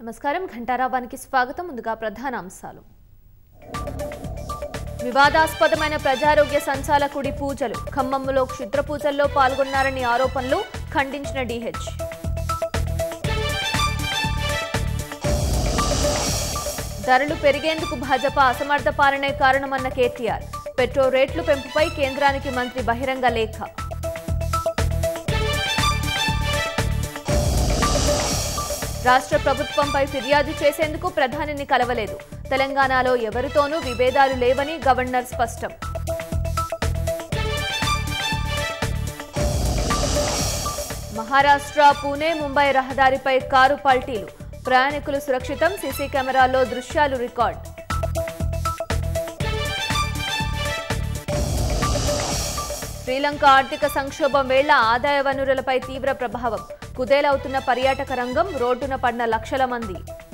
నమస్కారం ఘంటారావానికి స్వాగతం ముందుగా ప్రధాన అంశాలు వివాదాస్పదమైన ప్రజారోగ్య సంచాలకుడి పూజలు ఖమ్మంలో క్షుద్ర పూజల్లో పాల్గొన్నారని ఆరోపణలు ఖండించిన డీహెచ్ ధరలు పెరిగేందుకు భాజపా అసమర్థ పాలనే కారణమన్న కేటీఆర్ పెట్రోల్ రేట్లు పెంపుపై కేంద్రానికి మంత్రి బహిరంగ లేఖ రాష్ట్ర ప్రభుత్వంపై ఫిర్యాదు చేసేందుకు ప్రధానిని కలవలేదు తెలంగాణలో ఎవరితోనూ విభేదాలు లేవని గవర్నర్ స్పష్టం మహారాష్ట్ర పూణే ముంబై రహదారిపై కారు పల్టీలు ప్రయాణికులు సురక్షితం సీసీ కెమెరాల్లో దృశ్యాలు రికార్డ్ శ్రీలంక ఆర్థిక సంక్షోభం వేళ ఆదాయ వనరులపై తీవ్ర ప్రభావం కుదేలవుతున్న పర్యాటక రంగం రోడ్డున పడిన లక్షల మంది